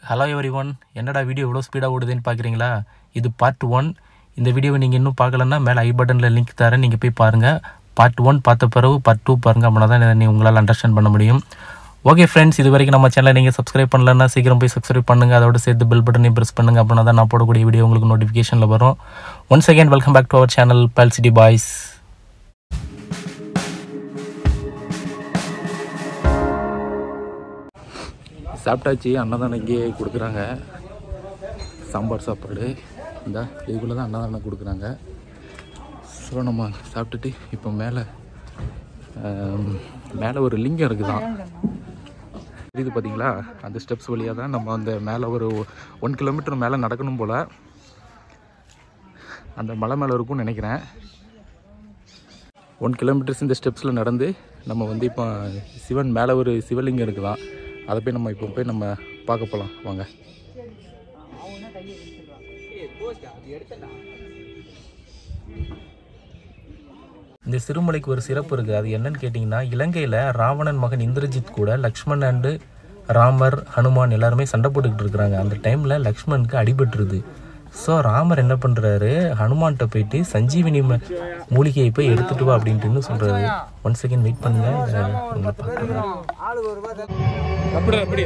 Hello everyone என்னடா video இவ்வளோ ஸ்பீடாக ஓடுதுன்னு பார்க்குறீங்களா இது பார்ட் ஒன் இந்த வீடியோவை நீங்கள் இன்னும் பார்க்கலன்னா மேலே ஐ பட்டனில் லிங்க் தரேன் நீங்கள் போய் பாருங்கள் பார்ட் ஒன் பார்த்த பிறகு பார்ட் டூ பாருங்கள் அப்படின்னா தான் நீ உங்களால் அண்டர்ஸ்டாண்ட் பண்ண முடியும் ஓகே ஃப்ரெண்ட்ஸ் இது வரைக்கும் நம்ம சேனலை நீங்கள் சப்ஸ்கிரைப் பண்ணலன்னா சீக்கிரம் போய் சப்ஸ்கிரைப் பண்ணுங்கள் அதோட சேர்த்து பெல் பட்டனையும் ப்ரெஸ் பண்ணுங்கள் அப்படின்னா தான் நான் போடக்கூடிய வீடியோ உங்களுக்கு நோட்டிஃபிகேஷனில் வரும் once again welcome back to our channel பல் சிட்டி பாய்ஸ் சாப்பிட்டாச்சு அன்னதானம் இங்கேயே கொடுக்குறாங்க சாம்பார் சாப்பாடு இந்த இதுக்குள்ளே தான் அன்னதானம் கொடுக்குறாங்க ஸோ நம்ம சாப்பிட்டுட்டு இப்போ மேலே மேலே ஒரு லிங்கம் இருக்குதான் தெரியுது பார்த்தீங்களா அந்த ஸ்டெப்ஸ் வழியாக தான் நம்ம அந்த மேலே ஒரு ஒன் கிலோமீட்டர் மேலே நடக்கணும் போல் அந்த மலை மேலே இருக்கும்னு நினைக்கிறேன் ஒன் கிலோமீட்டர்ஸ் இந்த ஸ்டெப்ஸில் நடந்து நம்ம வந்து இப்போ சிவன் மேலே ஒரு சிவலிங்கம் இருக்குதான் அதை போய் நம்ம இப்போ போய் நம்ம பார்க்க போகலாம் வாங்க இந்த சிறுமலைக்கு ஒரு சிறப்பு இருக்குது அது என்னன்னு கேட்டிங்கன்னா இலங்கையில் ராவணன் மகன் இந்திரஜித் கூட லக்ஷ்மண் அண்டு ராமர் ஹனுமான் எல்லாருமே சண்டை போட்டுக்கிட்டு இருக்கிறாங்க அந்த டைமில் லக்ஷ்மணுக்கு அடிபட்டுருது ஸோ ராமர் என்ன பண்ணுறாரு ஹனுமான்கிட்ட போயிட்டு சஞ்சீவினி ம- மூலிகையை போய் எடுத்துட்டு வா அப்படின்ட்டு சொல்கிறாரு ஒன் செகண்ட் வெயிட் பண்ணுங்க இதை உங்களை பார்க்குறேன் அப்படி அப்படி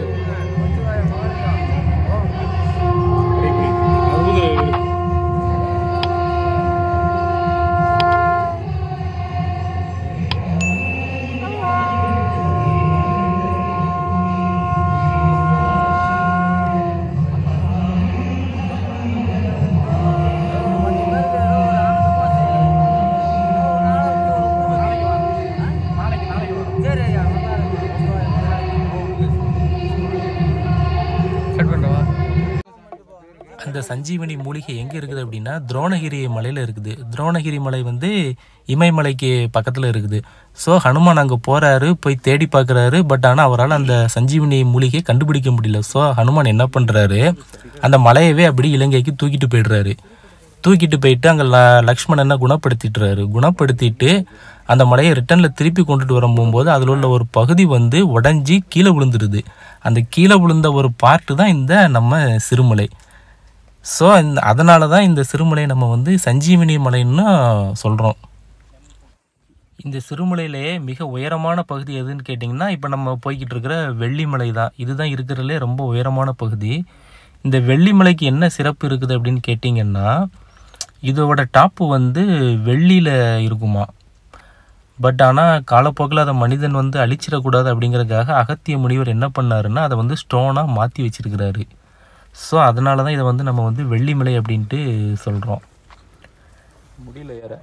அந்த சஞ்சீவனி மூலிகை எங்கே இருக்குது அப்படின்னா துரோணகிரி மலையில் இருக்குது துரோணகிரி மலை வந்து இமயமலைக்கு பக்கத்தில் இருக்குது ஸோ ஹனுமான் அங்கே போகிறாரு போய் தேடி பார்க்குறாரு பட் ஆனால் அவரால் அந்த சஞ்சீவனி மூலிகையை கண்டுபிடிக்க முடியல ஸோ ஹனுமான் என்ன பண்ணுறாரு அந்த மலையவே அப்படி இலங்கைக்கு தூக்கிட்டு போயிடுறாரு தூக்கிட்டு போயிட்டு அங்கே ல லக்ஷ்மணனை குணப்படுத்திட்டுறாரு குணப்படுத்திட்டு அந்த மலையை ரிட்டனில் திருப்பி கொண்டுட்டு வர போகும்போது அதில் உள்ள ஒரு பகுதி வந்து உடஞ்சி கீழே விழுந்துருது அந்த கீழே விழுந்த ஒரு பார்ட்டு தான் இந்த நம்ம சிறுமலை ஸோ இந்த அதனால தான் இந்த சிறுமலையை நம்ம வந்து சஞ்சீவினி மலைன்னு சொல்கிறோம் இந்த சிறுமலையிலே மிக உயரமான பகுதி எதுன்னு கேட்டிங்கன்னா இப்போ நம்ம போய்கிட்டு இருக்கிற வெள்ளிமலை தான் இதுதான் இருக்கிறதுலே ரொம்ப உயரமான பகுதி இந்த வெள்ளிமலைக்கு என்ன சிறப்பு இருக்குது அப்படின்னு கேட்டிங்கன்னா இதோட டாப்பு வந்து வெள்ளியில் இருக்குமா பட் ஆனால் காலப்போக்கில் அதை மனிதன் வந்து அழிச்சிடக்கூடாது அப்படிங்கிறதுக்காக அகத்திய முனிவர் என்ன பண்ணாருன்னா அதை வந்து ஸ்டோனாக மாற்றி வச்சிருக்கிறாரு ஸோ அதனால தான் இதை வந்து நம்ம வந்து வெள்ளிமலை அப்படின்ட்டு சொல்கிறோம் முடியல ஏற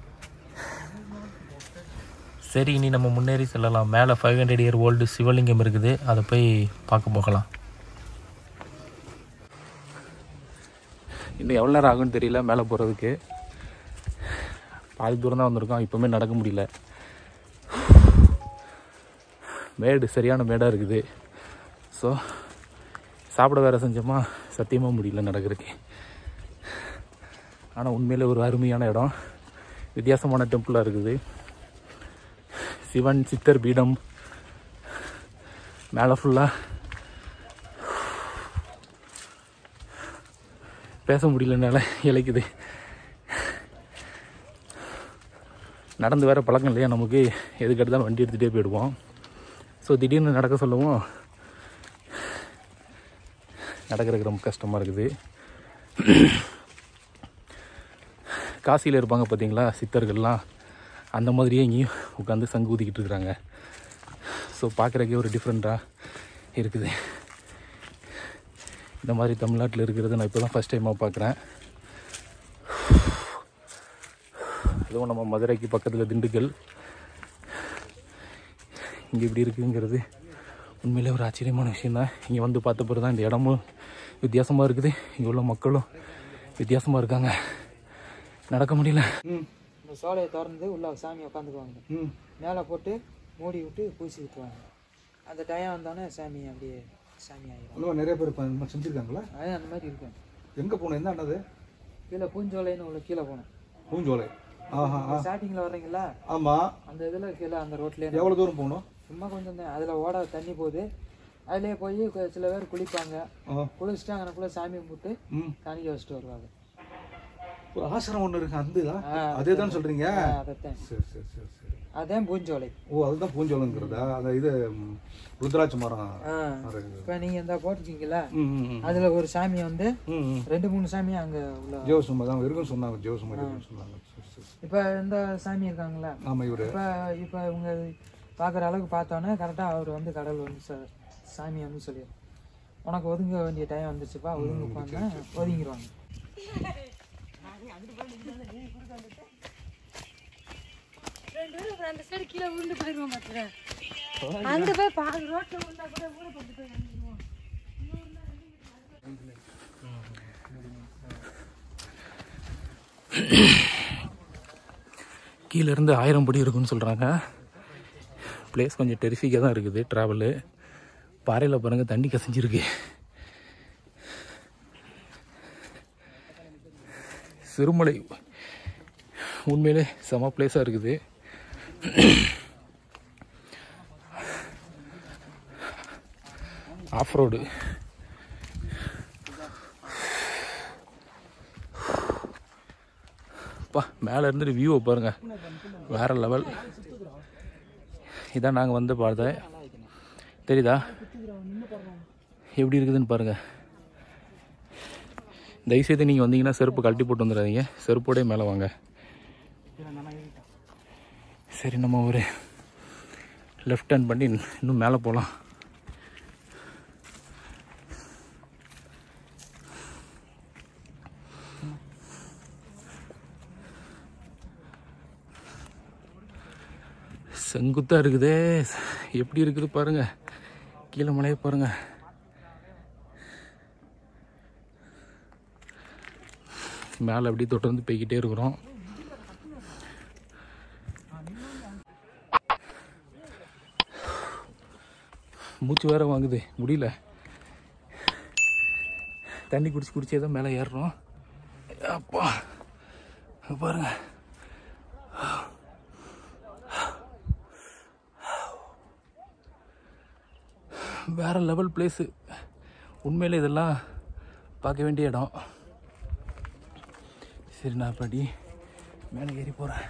சரி இனி நம்ம முன்னேறி செல்லலாம் மேலே five hundred year old Shivalingam இருக்குது அதை போய் பார்க்க போகலாம் இன்னும் எவ்வளோ நேரம் ஆகும்னு தெரியல மேலே போகிறதுக்கு பாதி தூரம் தான் வந்திருக்கோம் இப்போவுமே நடக்க முடியல மேடு சரியான மேடாக இருக்குது ஸோ சாப்பிட வேறு செஞ்சோமா சத்தியமாக முடியல நடக்கிறதுக்கு ஆனால் உண்மையிலே ஒரு அருமையான இடம் வித்தியாசமான டெம்பிளாக இருக்குது சிவன் சித்தர் பீடம் மேலே ஃபுல்லாக பேச முடியலனால இழைக்குது நடந்து வேற பழக்கம் இல்லையா நமக்கு எதுக்கு எடுத்தாலும் வண்டி எடுத்துகிட்டே போயிடுவோம் ஸோ திடீர்னு நடக்க சொல்லவும் நடக்கிறதுக்கு ரொம்ப கஷ்டமாக இருக்குது காசியில் இருப்பாங்க பார்த்தீங்களா சித்தர்கள்லாம் அந்த மாதிரியே இங்கேயும் உட்காந்து சங்கு ஊதிக்கிட்டு இருக்கிறாங்க ஸோ பார்க்குறக்கே ஒரு டிஃப்ரெண்ட்டாக இருக்குது இந்த மாதிரி தமிழ்நாட்டில் இருக்கிறது நான் இப்போ தான் ஃபஸ்ட் டைமாக பார்க்குறேன் அதுவும் நம்ம மதுரைக்கு பக்கத்தில் திண்டுக்கல் இங்கே இப்படி இருக்குங்கிறது உண்மையிலே ஒரு ஆச்சரியமான விஷயம் தான் இங்கே வந்து பார்த்த பிறகு தான் இந்த இடமும் வித்தியாசமாக இருக்குது இங்கே உள்ள மக்களும் வித்தியாசமாக இருக்காங்க நடக்க முடியல இந்த சோலையை திறந்து உள்ள சாமி உட்காந்துக்குவாங்க மேலே போட்டு மூடி விட்டு பூசி விட்டுருவாங்க அந்த டைம் வந்தோடனே சாமி அப்படியே சாமி ஆகிடும் இன்னும் நிறைய பேர் இப்ப இந்த மாதிரி செஞ்சுருக்காங்களா அது அந்த மாதிரி இருக்கும் எங்கே போகணும் என்ன அண்ணது கீழே பூஞ்சோலைன்னு உள்ள கீழே போகணும் பூஞ்சோலை ஆஹா ஆ ஸ்டார்டிங்கில் வர்றீங்களா ஆமாம் அந்த இதில் கீழே அந்த ரோட்லேயே எவ்வளோ தூரம் போகணும் சும்மா கொஞ்சம் தான் அதில் ஓட தண்ணி போகுது அதுலேயே போய் கு- சில பேர் குளிப்பாங்க ஆ குளிச்சுட்டு அங்கனக்குள்ளே சாமி கும்பிட்டு ம் காணிக்க வச்சுட்டு வருவாங்க ஒரு ஆசிரமம் ஒன்று இருக்கு அந்த இதா ஆ, அதே தான் சொல்றீங்க ஆ, அதைத்தான் சரி சரி சரி சரி அதான் பூஞ்சோலை ஓ அதுதான் பூஞ்சோளங்கிறதா அந்த இது ம், ருத்ராட்ச மரம் ஆ இருக்குது. இப்போ நீங்கள் இந்த போட்டிருக்கீங்களா ம் ம் ம். அதில் ஒரு சாமி வந்து ம் ம் ரெண்டு மூணு சாமி அங்கே உள்ள ஜீவசுமா தான் இருக்குன்னு சொன்னாங்க ஜீவசுமா இருக்குன்னு சொன்னாங்க சரி சரி இப்போ இந்த சாமி இருக்காங்களா ஆமாம் இவர் இப்போ இப்போ இவங்க பார்க்குற அளவுக்கு பார்த்தோன்னே கரெக்டாக அவர் வந்து கடவுள் வந்து ச- சாமி வந்து சொல்லிடும் உனக்கு ஒதுங்க வேண்டிய டைம் வந்துச்சுப்பா ஒதுங்க உட்காந்தா ஒதுங்கிடுவாங்க ரெண்டு பேரும் அப்புறம் அந்த சைடு கீழே உருண்டு போயிடுவோம் பார்த்துக்கிறேன் அங்கே போய் பாதி ரோட்டில் விழுந்தா கூட ஊரை கொண்டு போய் வந்துடுவோம் கீழ இருந்து ஆயிரம் படி இருக்குன்னு சொல்கிறாங்க பிளேஸ் கொஞ்சம் டெரிஃபிக்காக தான் இருக்குது ட்ராவலு பாறையில் பாருங்கள் தண்ணி கசிஞ்சிருக்கு சிறுமலை உண்மையிலே செம பிளேஸாக இருக்குது ஆஃப் ரோடு அப்பா மேலே இருந்துட்டு வியூவை பாருங்க வேற லெவல் இதான் நாங்கள் வந்து பார்த்தேன் தெரியுதா எப்படி இருக்குதுன்னு பாருங்க தயவுசெய்து நீங்கள் வந்தீங்கன்னா செருப்பு கழட்டி போட்டு வந்துடாதீங்க செருப்போடய மேலே வாங்க சரி நம்ம ஒரு லெஃப்ட் டர்ன் பண்ணி இன்னும் மேலே போகலாம் செங்குத்தாக இருக்குதே எப்படி இருக்குது பாருங்க கீழே மலையை பாருங்க மேலே அப்படியே தொடர்ந்து போய்கிட்டே இருக்கிறோம் மூச்சு வேற வாங்குது முடியல தண்ணி குடிச்சு குடிச்சே தான் மேலே ஏறுறோம் அப்பா அங்க பாருங்க வேற லெவல் பிளேஸு உண்மையிலே இதெல்லாம் பார்க்க வேண்டிய இடம் சரி நான் அப்படி மேலே ஏறி போகிறேன்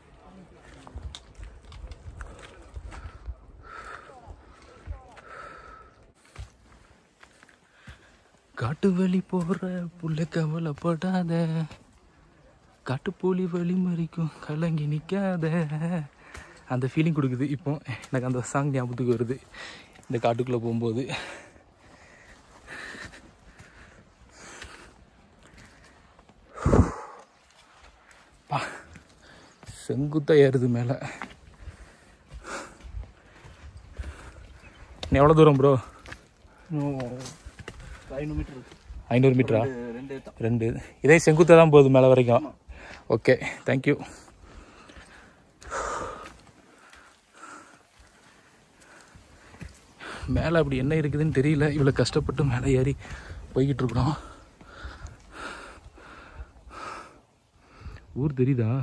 காட்டு வழி போகிற புள்ள கவலைப்படாத காட்டுப்பூலி வழி மறிக்கும் கலங்கி நிற்காத அந்த ஃபீலிங் கொடுக்குது இப்போ எனக்கு அந்த சாங் ஞாபகத்துக்கு வருது இந்த காட்டுக்குள்ளே போகும்போது பா செங்குத்தா ஏறுது மேலே எவ்வளோ தூரம் ப்ரோ ஐநூறு மீட்டர் ஐநூறு மீட்டரா ரெண்டு ரெண்டு இதே செங்குத்தாக தான் போகுது மேலே வரைக்கும் ஓகே தேங்க்யூ மேலே அப்படி என்ன இருக்குதுன்னு தெரியல இவ்வளோ கஷ்டப்பட்டு மேலே ஏறி போய்கிட்டு இருக்கிறோம் ஊர் தெரியுதா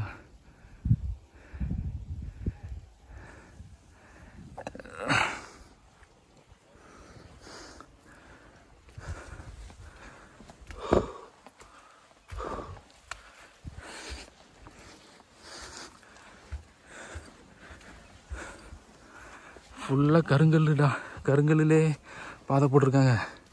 ஃபுல்லாக கருங்கல்லுடா கருங்கல்லிலே பாதை போட்டிருக்காங்க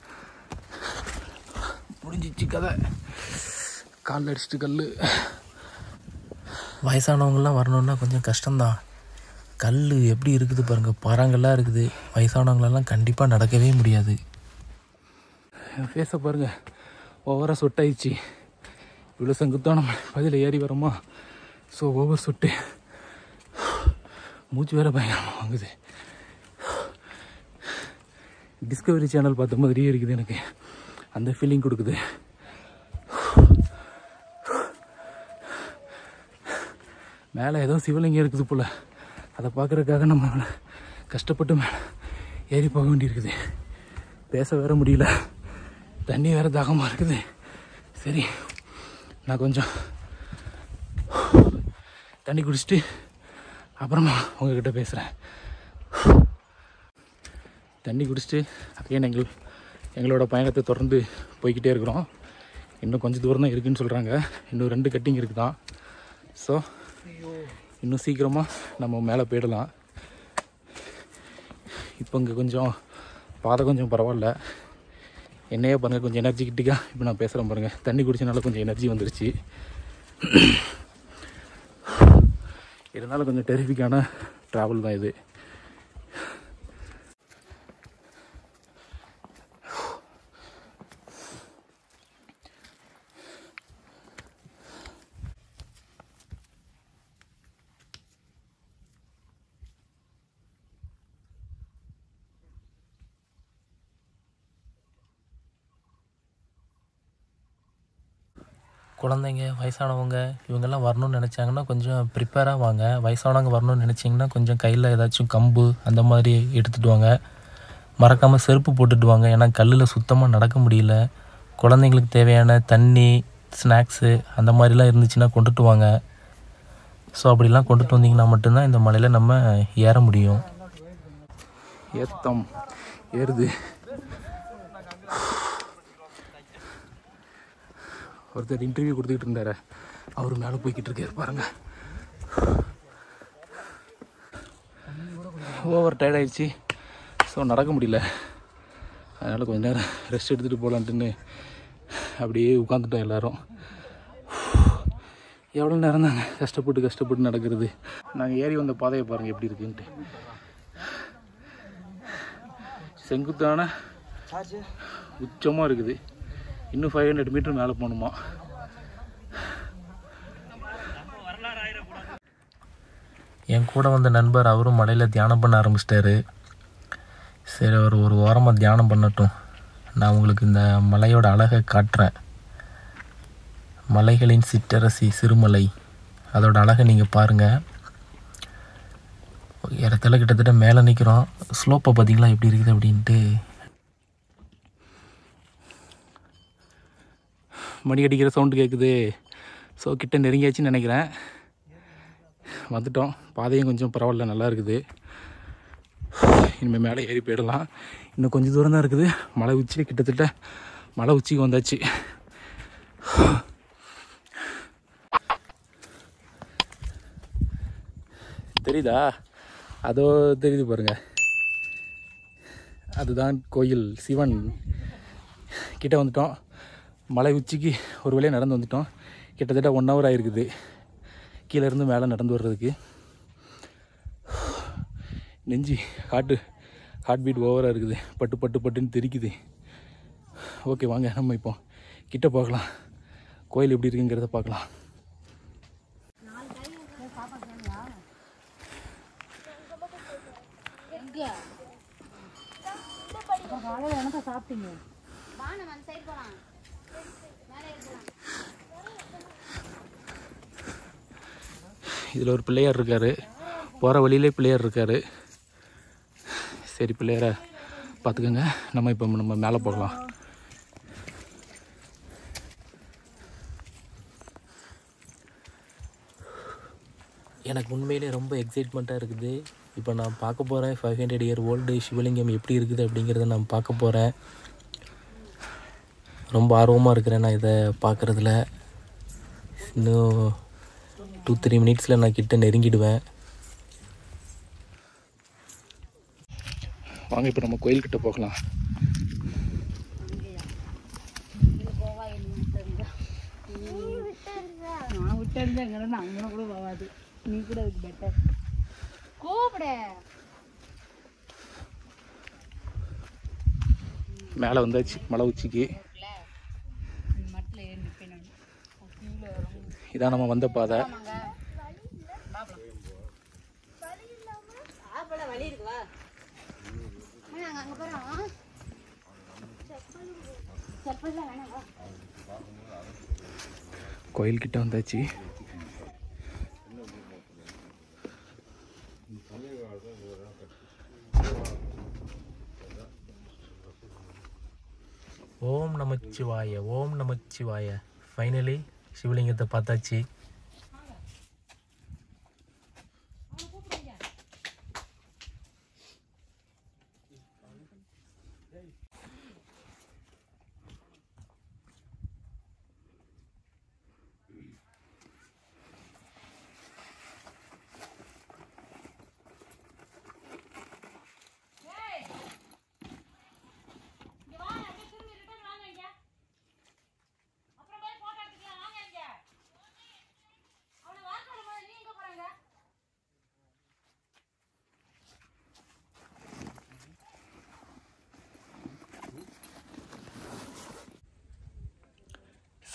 முடிஞ்சிச்சு கதை காலில் அடிச்சிட்டு கல் வயசானவங்களாம் வரணுன்னா கொஞ்சம் கஷ்டம்தான் கல் எப்படி இருக்குது பாருங்கள் பாறாங்கல்லாம் இருக்குது வயசானவங்களெல்லாம் கண்டிப்பாக நடக்கவே முடியாது என் ஃபேஸை பாருங்கள் ஓவராக சொட்டாயிடுச்சு இவ்வளோ செங்குத்தான பதில் ஏறி வரோமா ஸோ ஓவர் சொட்டு மூச்சு வேற பயங்கரமாக வாங்குது டிஸ்கவரி சேனல் பார்த்த மாதிரியே இருக்குது எனக்கு அந்த ஃபீலிங் கொடுக்குது மேலே ஏதோ சிவலிங்கம் இருக்குது போல் அதை பார்க்குறதுக்காக நம்ம கஷ்டப்பட்டு மேலே ஏறி போக வேண்டியிருக்குது பேச வேற முடியல தண்ணி வேற தாகமாக இருக்குது சரி நான் கொஞ்சம் தண்ணி குடிச்சிட்டு அப்புறமா உங்ககிட்ட பேசுகிறேன் தண்ணி குடிச்சிட்டு அகைன் எங்கள் எங்களோட பயணத்தை தொடர்ந்து போய்கிட்டே இருக்கிறோம் இன்னும் கொஞ்சம் தூரம் தான் இருக்குன்னு சொல்கிறாங்க இன்னும் ரெண்டு கட்டிங் இருக்குதான் ஸோ இன்னும் சீக்கிரமாக நம்ம மேலே போயிடலாம் இப்போ இங்கே கொஞ்சம் பாதை கொஞ்சம் பரவாயில்ல என்னையே பாருங்கள் கொஞ்சம் எனர்ஜிக்கிட்டிக்காக இப்போ நான் பேசுகிறேன் பாருங்கள் தண்ணி குடிச்சனால கொஞ்சம் எனர்ஜி வந்துருச்சு இருந்தாலும் கொஞ்சம் டெரிஃபிக்கான ட்ராவல் தான் இது குழந்தைங்க வயசானவங்க இவங்கெல்லாம் வரணும்னு நினச்சாங்கன்னா கொஞ்சம் ப்ரிப்பேராக வாங்க வயசானவங்க வரணும்னு நினச்சிங்கன்னா கொஞ்சம் கையில் ஏதாச்சும் கம்பு அந்த மாதிரி எடுத்துகிட்டு வாங்க மறக்காமல் செருப்பு போட்டுட்டு வாங்க ஏன்னா கல்லில் சுத்தமாக நடக்க முடியல குழந்தைங்களுக்கு தேவையான தண்ணி ஸ்நாக்ஸு அந்த மாதிரிலாம் இருந்துச்சுன்னா கொண்டுட்டு வாங்க ஸோ அப்படிலாம் கொண்டுட்டு வந்தீங்கன்னா மட்டும்தான் இந்த மலையில் நம்ம ஏற முடியும் ஏத்தம் ஏறுது ஒருத்தர் இன்டர்வியூ கொடுத்துக்கிட்டு இருந்தாரு அவர் மேலே போய்கிட்டு இருக்காரு பாருங்க ஓவர் டயர்ட் ஆயிடுச்சு ஸோ நடக்க முடியல அதனால் கொஞ்ச நேரம் ரெஸ்ட் எடுத்துகிட்டு போகலான்ட்டுன்னு அப்படியே உட்காந்துட்டோம் எல்லாரும் எவ்வளோ நேரம் தாங்க கஷ்டப்பட்டு கஷ்டப்பட்டு நடக்கிறது நாங்கள் ஏறி வந்த பாதையை பாருங்கள் எப்படி இருக்குன்ட்டு செங்குத்தான உச்சமாக இருக்குது இன்னும் ஃபைவ் ஹண்ட்ரட் மீட்டர் மேலே போகணுமா என் கூட வந்த நண்பர் அவரும் மலையில் தியானம் பண்ண ஆரம்பிச்சிட்டாரு சரி அவர் ஒரு ஓரமாக தியானம் பண்ணட்டும் நான் உங்களுக்கு இந்த மலையோட அழகை காட்டுறேன் மலைகளின் சிற்றரசி சிறுமலை அதோட அழகை நீங்கள் பாருங்கள் இடத்துல கிட்டத்தட்ட மேலே நிற்கிறோம் ஸ்லோப்பை பார்த்தீங்களா எப்படி இருக்குது அப்படின்ட்டு மணி அடிக்கிற சவுண்டு கேட்குது ஸோ கிட்ட நெருங்கியாச்சுன்னு நினைக்கிறேன் வந்துட்டோம் பாதையும் கொஞ்சம் பரவாயில்ல நல்லா இருக்குது இனிமேல் மேலே ஏறி போயிடலாம் இன்னும் கொஞ்சம் தூரம் தான் இருக்குது மலை உச்சி கிட்டத்தட்ட மலை உச்சிக்கு வந்தாச்சு தெரியுதா அதோ தெரியுது பாருங்க அதுதான் கோயில் சிவன் கிட்ட வந்துட்டோம் மலை உச்சிக்கு ஒரு வழியாக நடந்து வந்துட்டோம் கிட்டத்தட்ட ஒன் ஹவர் ஆயிருக்குது கீழே இருந்து மேலே நடந்து வர்றதுக்கு நெஞ்சு ஹார்ட்டு ஹார்ட் பீட் ஓவராக இருக்குது பட்டு பட்டு பட்டுன்னு தெரிக்குது ஓகே வாங்க நம்ம இப்போ கிட்ட பார்க்கலாம் கோயில் எப்படி இருக்குங்கிறத பார்க்கலாம் காலையில் எனக்கு சாப்பிட்டீங்க இதில் ஒரு பிள்ளையார் இருக்கார் போகிற வழியிலே பிள்ளையார் இருக்கார் சரி பிள்ளையாரை பார்த்துக்கோங்க நம்ம இப்போ நம்ம மேலே போகலாம் எனக்கு உண்மையிலே ரொம்ப எக்ஸைட்மெண்ட்டாக இருக்குது இப்போ நான் பார்க்க போகிறேன் five hundred year old Shivalingam எப்படி இருக்குது அப்படிங்கிறத நான் பார்க்க போகிறேன் ரொம்ப ஆர்வமாக இருக்கிறேன் நான் இதை பார்க்குறதுல இன்னும் டூ த்ரீ மினிட்ஸில் நான் கிட்ட நெருங்கிடுவேன் வாங்க இப்போ நம்ம கோயில்கிட்ட போகலாம் நான் விட்டு இருந்தேங்கிறேன் அங்கே கூட போகாது நீ கூட அதுக்கு பெட்டர் கூப்பிடு மேலே வந்தாச்சு மலை உச்சிக்கு மட்டில் ஏறி நிற்பேன் நான் இதான் நம்ம வந்த பாதை நாங்கள் அங்கே போகிறோம் செப்பல்லாம் வேணாம் வா கோயில்கிட்ட வந்தாச்சு ஓம் நமச்சிவாய ஓம் நமச்சிவாய ஃபைனலி சிவலிங்கத்தை பார்த்தாச்சு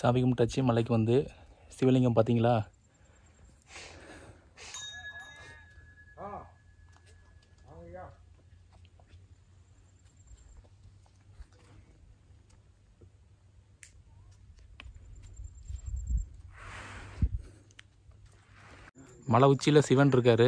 சாமி கும்பிட்டாச்சு மலைக்கு வந்து சிவலிங்கம் பார்த்தீங்களா மலை உச்சியில் சிவன் இருக்காரு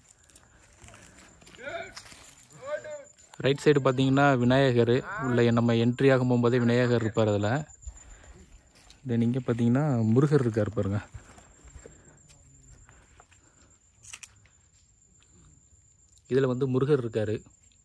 ரைட் சைடு பார்த்தீங்கன்னா விநாயகர் உள்ள நம்ம என்ட்ரி ஆகும் போகும்போதே விநாயகர் இருப்பார் அதில் தென் இங்கே பார்த்தீங்கன்னா முருகர் இருக்கார் பாருங்க இதில் வந்து முருகர் இருக்கார்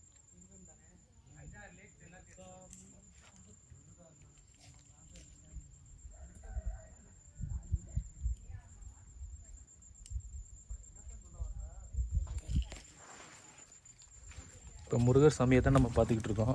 இப்போ முருகர் சாமியை தான் நம்ம பார்த்துக்கிட்டு இருக்கோம்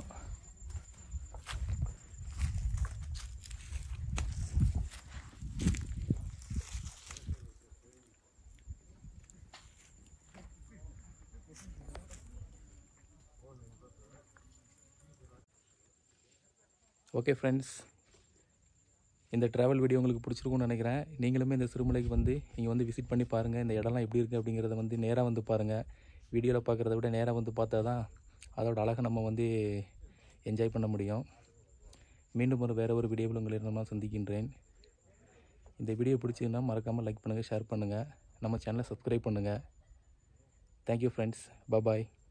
ஓகே ஃப்ரெண்ட்ஸ் இந்த ட்ராவல் வீடியோ உங்களுக்கு பிடிச்சிருக்கும்னு நினைக்கிறேன் நீங்களுமே இந்த சிறுமலைக்கு வந்து இங்கே வந்து விசிட் பண்ணி பாருங்கள் இந்த இடம்லாம் எப்படி இருக்குது அப்படிங்கிறத வந்து நேராக வந்து பாருங்கள் வீடியோவில் பார்க்குறத விட நேராக வந்து பார்த்தா தான் அதோட அழகை நம்ம வந்து என்ஜாய் பண்ண முடியும் மீண்டும் ஒரு வேறு ஒரு வீடியோவில் உங்களை நான் சந்திக்கின்றேன் இந்த வீடியோ பிடிச்சிங்கன்னா மறக்காமல் லைக் பண்ணுங்கள் ஷேர் பண்ணுங்கள் நம்ம சேனலை சப்ஸ்கிரைப் பண்ணுங்கள் தேங்க்யூ ஃப்ரெண்ட்ஸ் பபாய்